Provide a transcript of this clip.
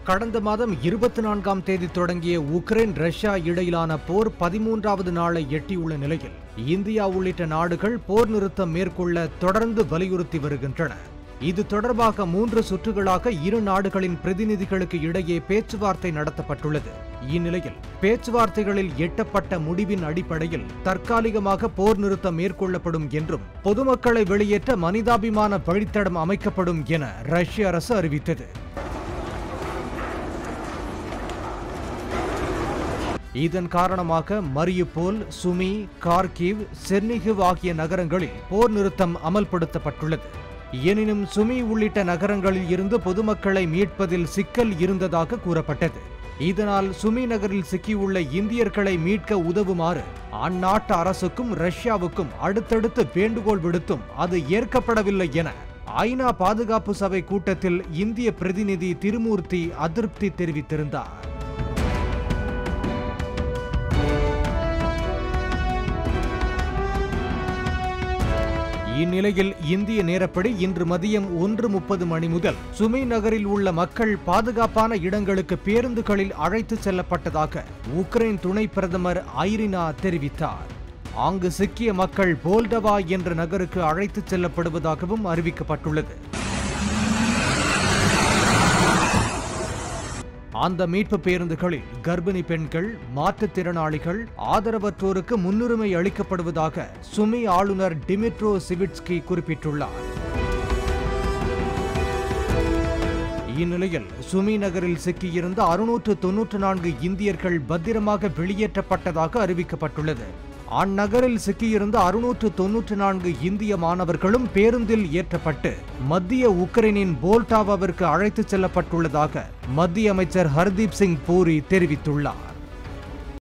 கடந்த மாதம் இருபத்தி நான்காம் தேதி தொடங்கிய உக்ரைன் ரஷ்யா இடையிலான போர் பதிமூன்றாவது நாளை எட்டியுள்ள நிலையில் இந்தியா உள்ளிட்ட நாடுகள் போர் நிறுத்தம் மேற்கொள்ள தொடர்ந்து வலியுறுத்தி வருகின்றன இது தொடர்பாக மூன்று சுற்றுகளாக இரு நாடுகளின் பிரதிநிதிகளுக்கு இடையே பேச்சுவார்த்தை நடத்தப்பட்டுள்ளது இந்நிலையில் பேச்சுவார்த்தைகளில் எட்டப்பட்ட முடிவின் அடிப்படையில் தற்காலிகமாக போர் நிறுத்தம் மேற்கொள்ளப்படும் என்றும் பொதுமக்களை வெளியேற்ற மனிதாபிமான வழித்தடம் அமைக்கப்படும் என ரஷ்ய அரசு அறிவித்தது இதன் காரணமாக மரியுபோல் சுமி கார்கிவ் செர்னிகிவ் ஆகிய நகரங்களில் போர் நிறுத்தம் அமல்படுத்தப்பட்டுள்ளது எனினும் சுமி உள்ளிட்ட நகரங்களில் இருந்து பொதுமக்களை மீட்பதில் சிக்கல் இருந்ததாக கூறப்பட்டது இதனால் சுமி நகரில் சிக்கியுள்ள இந்தியர்களை மீட்க உதவுமாறு அந்நாட்டு அரசுக்கும் ரஷ்யாவுக்கும் அடுத்தடுத்து வேண்டுகோள் விடுத்தும் அது ஏற்கப்படவில்லை என ஐநா பாதுகாப்பு சபை கூட்டத்தில் இந்திய பிரதிநிதி திருமூர்த்தி அதிருப்தி தெரிவித்திருந்தார் இந்நிலையில் இந்திய நேரப்படி இன்று மதியம் ஒன்று முப்பது மணி முதல் சுமி நகரில் உள்ள மக்கள் பாதுகாப்பான இடங்களுக்கு பேருந்துகளில் அழைத்து செல்லப்பட்டதாக உக்ரைன் துணை பிரதமர் ஐரினா தெரிவித்தார் அங்கு சிக்கிய மக்கள் போல்டவா என்ற நகருக்கு அழைத்துச் செல்லப்படுவதாகவும் அறிவிக்கப்பட்டுள்ளது அந்த மீட்பு பேருந்துகளில் கர்ப்பிணி பெண்கள் மாற்றுத்திறனாளிகள் ஆதரவற்றோருக்கு முன்னுரிமை அளிக்கப்படுவதாக சுமி ஆளுநர் டிமிட்ரோ சிவிட்ஸ்கி குறிப்பிட்டுள்ளார் இந்நிலையில் சுமி நகரில் சிக்கியிருந்த அறுநூற்று தொன்னூற்று நான்கு இந்தியர்கள் பத்திரமாக வெளியேற்றப்பட்டதாக அறிவிக்கப்பட்டுள்ளது அந்நகரில் சிக்கியிருந்த அறுநூற்று தொன்னூற்று நான்கு இந்திய மாணவர்களும் பேருந்தில் ஏற்றப்பட்டு மத்திய உக்ரைனின் போல்டாவாவிற்கு அழைத்துச் செல்லப்பட்டுள்ளதாக மத்திய அமைச்சர் ஹர்தீப் சிங் பூரி தெரிவித்துள்ளார்